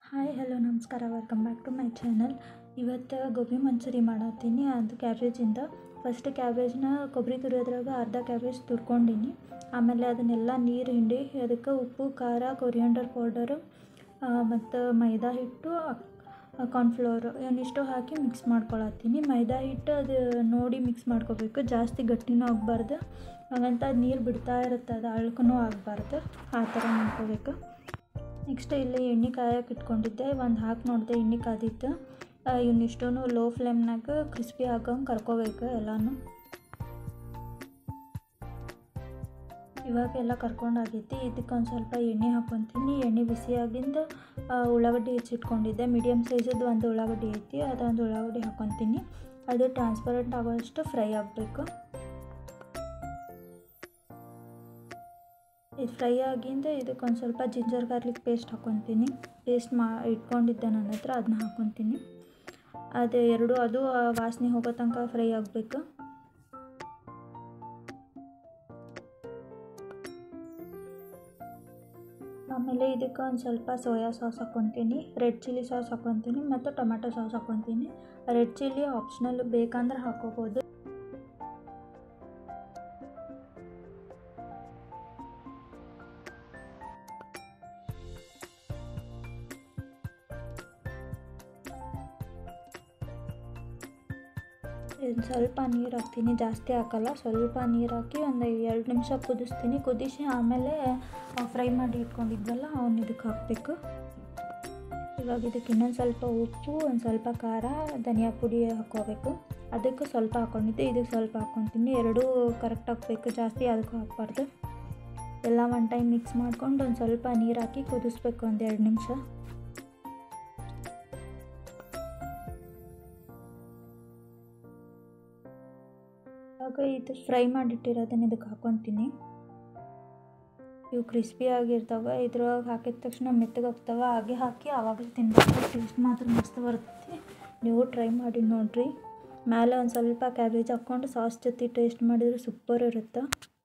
hi hello ನಮಸ್ಕಾರ welcome back to my channel ಇವತ್ತು ಗೋಬಿ ಮಂಚೂರಿ ಮಾಡತ್ತೀನಿ ಅದು ಕ್ಯಾಬೇಜಿಂದ ಫಸ್ಟ್ ಕ್ಯಾಬೇಜ್ನ ಕೊಬ್ಬರಿ ತುರಿಯೋದ್ರಾಗ ಅರ್ಧ ಕ್ಯಾಬೇಜ್ ತುರ್ಕೊಂಡೀನಿ ಆಮೇಲೆ ಅದನ್ನೆಲ್ಲ ನೀರು ಹಿಂಡಿ ಅದಕ್ಕೆ ಉಪ್ಪು ಖಾರ ಕೊರಿಯಾಂಡರ್ ಪೌಡರು ಮತ್ತು ಮೈದಾ ಹಿಟ್ಟು ಕಾರ್ನ್ಫ್ಲೋರ್ ಇವನ್ನಿಷ್ಟು ಹಾಕಿ ಮಿಕ್ಸ್ ಮಾಡ್ಕೊಳತ್ತೀನಿ ಮೈದಾ ಹಿಟ್ಟು ಅದು ನೋಡಿ ಮಿಕ್ಸ್ ಮಾಡ್ಕೋಬೇಕು ಜಾಸ್ತಿ ಗಟ್ಟಿನೂ ಆಗಬಾರ್ದು ಹಾಗಂತ ಅದು ನೀರು ಬಿಡ್ತಾ ಇರುತ್ತೆ ಅದು ಅಳ್ಕನೂ ಆಗಬಾರ್ದು ಆ ಥರ ಮಾಡ್ಕೋಬೇಕು ನೆಕ್ಸ್ಟ್ ಇಲ್ಲಿ ಎಣ್ಣೆ ಕಾಯಕ್ಕೆ ಇಟ್ಕೊಂಡಿದ್ದೆ ಒಂದು ಹಾಕಿ ನೋಡಿದೆ ಎಣ್ಣೆ ಕಾದಿತ್ತು ಇವನ್ನಿಷ್ಟೂ ಲೋ ಫ್ಲೇಮ್ನಾಗ ಕ್ರಿಸ್ಪಿ ಆಗಂಗೆ ಕರ್ಕೋಬೇಕು ಎಲ್ಲನೂ ಇವಾಗೆಲ್ಲ ಕರ್ಕೊಂಡಾಗೈತಿ ಇದಕ್ಕೆ ಒಂದು ಸ್ವಲ್ಪ ಎಣ್ಣೆ ಹಾಕ್ಕೊತೀನಿ ಎಣ್ಣೆ ಬಿಸಿ ಆಗಿಂದ ಉಳ್ಳಾಗಡ್ಡಿ ಹೆಚ್ಚಿಟ್ಕೊಂಡಿದ್ದೆ ಮೀಡಿಯಮ್ ಸೈಜದ್ದು ಒಂದು ಉಳ್ಳಾಗಡ್ಡಿ ಐತಿ ಅದೊಂದು ಉಳ್ಳಾಗಡ್ಡಿ ಹಾಕ್ಕೊತೀನಿ ಅದು ಟ್ರಾನ್ಸ್ಪರೆಂಟ್ ಆಗೋಷ್ಟು ಫ್ರೈ ಆಗಬೇಕು ಇದು ಫ್ರೈ ಆಗಿಂದ ಇದಕ್ಕೆ ಒಂದು ಸ್ವಲ್ಪ ಜಿಂಜರ್ ಗಾರ್ಲಿಕ್ ಪೇಸ್ಟ್ ಹಾಕ್ಕೊತೀನಿ ಪೇಸ್ಟ್ ಮಾ ಇಟ್ಕೊಂಡಿದ್ದೆ ನನ್ನ ಹತ್ರ ಅದನ್ನ ಹಾಕ್ಕೊತೀನಿ ಅದು ಎರಡು ಅದು ವಾಸನೆ ಹೋಗೋ ತನಕ ಫ್ರೈ ಆಗಬೇಕು ಆಮೇಲೆ ಇದಕ್ಕೆ ಒಂದು ಸ್ವಲ್ಪ ಸೋಯಾ ಸಾಸ್ ಹಾಕ್ಕೊತೀನಿ ರೆಡ್ ಚಿಲ್ಲಿ ಸಾಸ್ ಹಾಕ್ಕೊತೀನಿ ಮತ್ತು ಟೊಮೆಟೊ ಸಾಸ್ ಹಾಕ್ಕೊತೀನಿ ರೆಡ್ ಚಿಲ್ಲಿ ಆಪ್ಷನಲ್ ಬೇಕಂದ್ರೆ ಹಾಕೋಬೋದು ಒಂದು ಸ್ವಲ್ಪ ನೀರು ಹಾಕ್ತೀನಿ ಜಾಸ್ತಿ ಹಾಕಲ್ಲ ಸ್ವಲ್ಪ ನೀರು ಹಾಕಿ ಒಂದು ಎರಡು ನಿಮಿಷ ಕುದಿಸ್ತೀನಿ ಕುದಿಸಿ ಆಮೇಲೆ ಫ್ರೈ ಮಾಡಿ ಇಟ್ಕೊಂಡಿದ್ವಲ್ಲ ಅವ್ನು ಇದಕ್ಕೆ ಹಾಕಬೇಕು ಇವಾಗ ಇದಕ್ಕೆ ಇನ್ನೊಂದು ಸ್ವಲ್ಪ ಉಪ್ಪು ಒಂದು ಸ್ವಲ್ಪ ಖಾರ ಧನಿಯಾ ಪುಡಿ ಹಾಕ್ಕೋಬೇಕು ಅದಕ್ಕೆ ಸ್ವಲ್ಪ ಹಾಕ್ಕೊಂಡಿದ್ದೆ ಇದಕ್ಕೆ ಸ್ವಲ್ಪ ಹಾಕ್ಕೊತೀನಿ ಎರಡೂ ಕರೆಕ್ಟ್ ಹಾಕಬೇಕು ಜಾಸ್ತಿ ಅದಕ್ಕೂ ಹಾಕ್ಬಾರ್ದು ಎಲ್ಲ ಒನ್ ಟೈಮ್ ಮಿಕ್ಸ್ ಮಾಡ್ಕೊಂಡು ಒಂದು ಸ್ವಲ್ಪ ನೀರು ಹಾಕಿ ಕುದಿಸ್ಬೇಕು ಒಂದು ಎರಡು ನಿಮಿಷ ಇವಾಗ ಇದು ಫ್ರೈ ಮಾಡಿಟ್ಟಿರೋದನ್ನ ಇದಕ್ಕೆ ಹಾಕ್ಕೊತೀನಿ ಇವು ಕ್ರಿಸ್ಪಿ ಆಗಿರ್ತಾವೆ ಇದ್ರೊಳಗೆ ಹಾಕಿದ ತಕ್ಷಣ ಮೆತ್ತಗಾಗ್ತವೆ ಹಾಗೆ ಹಾಕಿ ಆವಾಗಲೇ ತಿನ್ಬೇಕು ಟೇಸ್ಟ್ ಮಾತ್ರ ಮಸ್ತ್ ಬರ್ತೈತಿ ನೀವು ಟ್ರೈ ಮಾಡಿ ನೋಡಿರಿ ಮೇಲೆ ಒಂದು ಸ್ವಲ್ಪ ಕ್ಯಾಬೇಜ್ ಹಾಕ್ಕೊಂಡು ಸಾಸ್ ಜೊತೆ ಟೇಸ್ಟ್ ಮಾಡಿದ್ರೆ ಸೂಪರ್ ಇರುತ್ತೆ